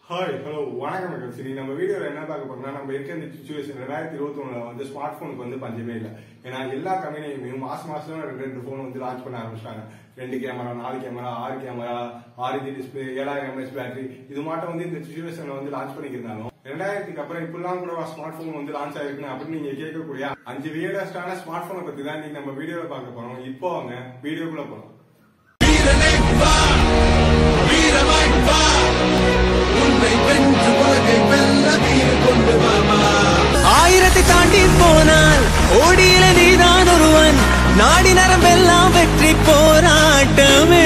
hi hello வணக்கம் மக்கள் சரி நம்ம வீடியோல என்ன பார்க்க போறோம்னா நம்ம இருக்க இந்த சுச்சுவேஷன் ரெண்டாயிரத்தி இருபத்தி ஒண்ணுல வந்து ஸ்மார்ட் போனுக்கு வந்து பஞ்சமே இல்லை ஏன்னா எல்லா கம்பெனியுமே மாசம் மாசம் ரெண்டு ரெண்டு போன் வந்து லான்ச் பண்ண ஆரம்பிச்சிட்டாங்க ரெண்டு கேமரா நாலு கேமரா ஆறு கேமரா ஆறு ஜி டிஸ்பிளே ஏழாயிரம் எம்எஸ் பேட்டரி இது மாட்டம் வந்து இந்த சுச்சுவேஷன்ல வந்து லான்ச் பண்ணியிருந்தாலும் ரெண்டாயிரத்துக்கு அப்புறம் இப்பெல்லாம் கூட ஸ்மார்ட் போன் வந்து லான்ச் ஆயிருக்குன்னு அப்படின்னு நீங்க கேட்கக்கூடிய அஞ்சு வியர்டஸ்டான ஸ்மார்ட் போனை பத்தி தான் நீங்க நம்ம வீடியோல பார்க்க போறோம் இப்போ அவங்க வீடியோக்குள்ள போறோம் வீரனை வா வீரமாய் வா உன்னை வென்று உலகை வெல்ல வீர கொண்டு வாமா ஆயிரத்தை தாண்டி போனால் ஓடியில நீதான் ஒருவன் நாடி நரம்பெல்லாம் வெற்றி போராட்டமே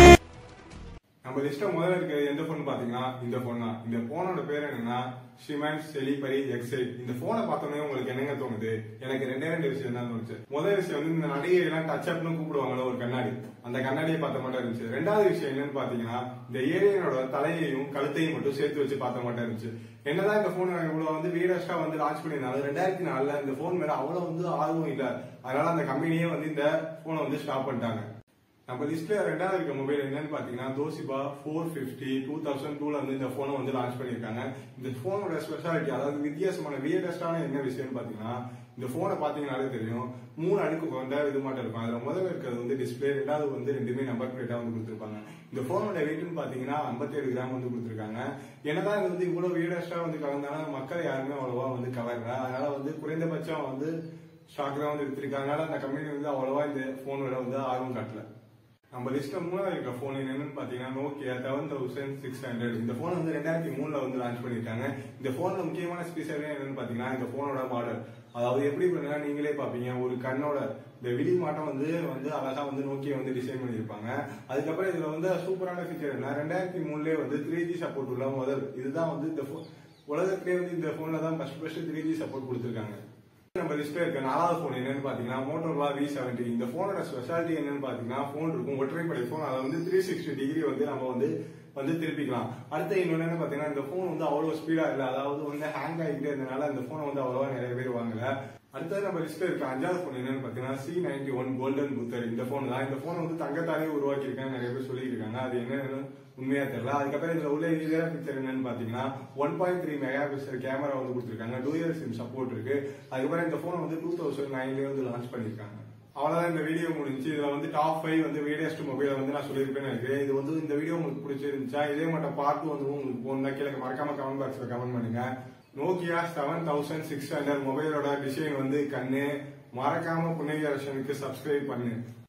நம்ம லிஸ்ட்ல முதல்ல இருக்கிற எந்த போன் பாத்தீங்கன்னா இந்த போன் தான் இந்த போனோட பேர் என்னன்னா ஷிமன் செலிபரி எக்ஸைட் இந்த போனை பார்த்தோன்னே உங்களுக்கு என்னங்க தோணுது எனக்கு ரெண்டே ரெண்டு விஷயம் தான் தோணுச்சு முதல் விஷயம் வந்து இந்த நடிகை எல்லாம் டச் அப்னு கூப்பிடுவாங்கல்ல ஒரு கண்ணாடி அந்த கண்ணாடியை பார்த்த மாட்டா இருந்துச்சு ரெண்டாவது விஷயம் என்னன்னு பாத்தீங்கன்னா இந்த ஏலியனோட தலையையும் கழுத்தையும் மட்டும் சேர்த்து வச்சு பார்த்த மாட்டா இருந்துச்சு என்னதான் இந்த போன் இவ்வளவு வந்து வீடஸ்டா வந்து லான்ச் பண்ணியிருந்தாலும் ரெண்டாயிரத்தி நாலுல இந்த போன் மேல அவ்வளவு வந்து ஆர்வம் இல்ல அதனால அந்த கம்பெனியே வந்து இந்த போனை வந்து ஸ்டாப் பண்ணிட்டாங்க நம்ம லிஸ்ட்ல ரெண்டாவது இருக்க மொபைல் என்னன்னு பாத்தீங்கன்னா Toshiba four fifty two thousand டூல வந்து இந்த போனை வந்து லான்ச் பண்ணிருக்காங்க இந்த போனோட ஸ்பெஷாலிட்டி அதாவது வித்தியாசமான வியர்டஸ்டான என்ன விஷயம்னு பாத்தீங்கன்னா இந்த போனை பாத்தீங்கன்னாலே தெரியும் மூணு அடுக்கு கொண்ட இது மட்டும் இருக்கும் அதுல முதல்ல இருக்கிறது வந்து டிஸ்பிளே ரெண்டாவது வந்து ரெண்டுமே நம்பர் பிளேட்டா வந்து கொடுத்துருப்பாங்க இந்த போனோட வெயிட்னு பாத்தீங்கன்னா 57 கிராம் வந்து கொடுத்துருக்காங்க என்னதான் இது வந்து இவ்வளவு வியர்டஸ்டா வந்து கலந்தாலும் மக்கள் யாருமே அவ்வளவா வந்து கவர்ல அதனால வந்து குறைந்தபட்சம் வந்து ஸ்டாக் தான் வந்து எடுத்திருக்காங்க அதனால அந்த கம்பெனி வந்து அவ்வளவா இந்த போனோட வந்து ஆர்வம் காட்டல நம்ம லிஸ்ட்ல மூணாவது இருக்க போன் என்னன்னு பாத்தீங்கன்னா Nokia seven thousand six hundred இந்த போன் வந்து ரெண்டாயிரத்தி மூணுல வந்து லான்ச் பண்ணிருக்காங்க இந்த போன்ல முக்கியமான ஸ்பெஷல் என்னன்னு பாத்தீங்கன்னா இந்த போனோட மாடல் அதாவது எப்படி பண்ணா நீங்களே பாப்பீங்க ஒரு கண்ணோட இந்த விழி மாட்டம் வந்து வந்து அழகா வந்து நோக்கியா வந்து டிசைன் பண்ணியிருப்பாங்க அதுக்கப்புறம் இதுல வந்து சூப்பரான ஃபீச்சர் என்ன ரெண்டாயிரத்தி மூணுலயே வந்து த்ரீ ஜி சப்போர்ட் உள்ள முதல் இதுதான் வந்து இந்த phone- உலகத்திலே வந்து இந்த போன்ல தான் first first three G support கொடுத்துருக்காங்க நம்ம லிஸ்ட்ல இருக்க நாலாவது போன் என்னன்னு பாத்தீங்கன்னா மோட்டோரோலா வி செவன்டி இந்த போனோட ஸ்பெஷாலிட்டி என்னன்னு பாத்தீங்கன்னா போன் இருக்கும் ஒற்றைப்படை போன் அதை வந்து த்ரீ சிக்ஸ்டி டிகிரி வந்து நம்ம வந்து வந்து திருப்பிக்கலாம் அடுத்து இன்னொன்னு என்ன பாத்தீங்கன்னா இந்த போன் வந்து அவ்வளவு ஸ்பீடா இல்ல அதாவது வந்து ஹேங் ஆகிட்டே இருந்தனால இந்த போனை வந்து அவ்வளவா நிறைய பேர் வாங்கல அடுத்தது நம்ம லிஸ்ட்ல இருக்க அஞ்சாவது போன் என்னன்னு பாத்தீங்கன்னா சி நைன்டி ஒன் கோல்டன் புத்தர் இந்த போன் தான் இந்த போன் வந்து தங்கத்தாலே உருவாக்கி இருக்காங்க நிறைய பேர் சொல்லிட்டு இருக்காங்க அது என்னன்னு உண்மையா தெரியல அதுக்கப்புறம் இதுல உள்ள இதர பிக்சர் என்னன்னு பாத்தீங்கன்னா one point three mega pixel camera வந்து கொடுத்துருக்காங்க டூயல் சிம் சப்போர்ட் இருக்கு அதுக்கப்புறம் இந்த போன் வந்து டூ தௌசண்ட் நைன்லயே வந்து லான்ச் பண்ணிருக்காங்க அவ்வளவுதான் இந்த வீடியோ முடிஞ்சு இதுல வந்து டாப் ஃபைவ் வந்து வேரியஸ்ட் மொபைல வந்து நான் சொல்லியிருப்பேன்னு நினைக்கிறேன் இது வந்து இந்த வீடியோ உங்களுக்கு பிடிச்சிருந்துச்சா இதே மட்டும் பார்த்து வந்து உங்களுக்கு போனா கீழே மறக்காம கமெண்ட் பாக்ஸ்ல கமெண்ட் பண்ணுங்க Nokia seven thousand six hundred மொபைலோட டிசைன் வந்து கண்ணு மறக்காம புன்னகை அரசனுக்கு சப்ஸ்கிரைப் பண்ணு